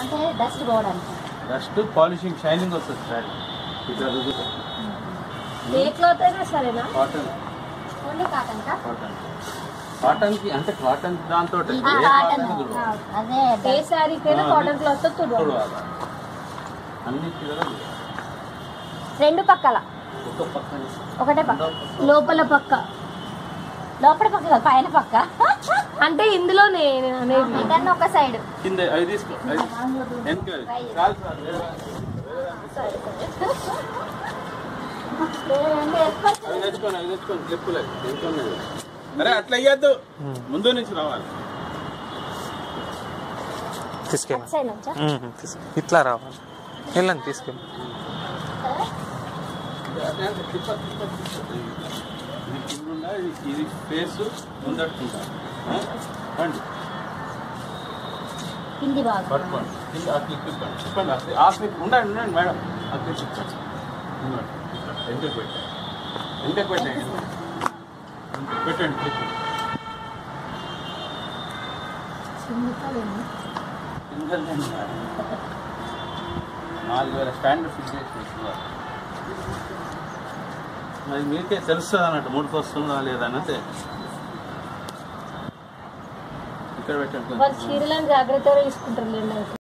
అంటే డస్ట్ పోవడానికి dust polishing shining వస్తుంది సారీ ఇట్లా రుద్దుతా ఏ క్లాత్ అయినా సరేనా కాటన్ ఓన్లీ కాటన్ కా కాటన్ కాటన్ కి అంటే కాటన్ దాంతో ఆ, కాటన్ అదే ఏ శారీకైనా కాటన్ క్లాత్ తో తుడవాలి అన్నిటి కదా తుడవాలి. రెండు పక్కల ఒక పక్కన ఒకటే పక్క లోపల పక్క లోపల పక్క కాదు, పైన పక్క అంటే ఇందులోనే నేను అనేది ఇదన్న ఒక సైడ్ కింద అవి తీసుకో అవి వెనక్కి అవి. చాలు సార్ వేరే అవి తెచ్చుకోండి అవి తెచ్చుకోండి క్లిప్పులు తెచ్చుకోండి అరే అట్లా అయ్యద్దు ముందు నుంచి రావాలి తీసుకెళ్ళి సైడ్ నుంచా ఇట్లా రావాలి వెళ్ళండి తీసుకెళ్ళి అదే అంటే క్లిప్ క్లిప్ క్లిప్. ఇది కింద ఉందా? ఇది- ఇది ఫేస్ ముందట్టుకుంటా రండి కింది భాగం పట్టుకోండి కింద ఆ క్లిప్ ఇప్పండి ఇప్పండి ఆ క్లిప్- ఆ క్లిప్ ఉండండి ఉండండి మేడం ఆ క్లిప్ ఇప్పండి ఇవ్వండి. ఎంతకు పెట్టండి ఎంతకు పెట్టండి ఎంతకు పెట్టండి క్లిప్ కింద నాలుగు వేల స్టాండర్డ్ ఫిట్ చేసి ఇస్తున్నారు. మరి మీకే తెలుస్తుంది అన్నట్టు ముడికి వస్తుందా లేదా అన్నదే ఇక్కడ పెట్టండి వాళ్ళు చీరలను జాగ్రత్తగా తీసుకుంటారు లేండి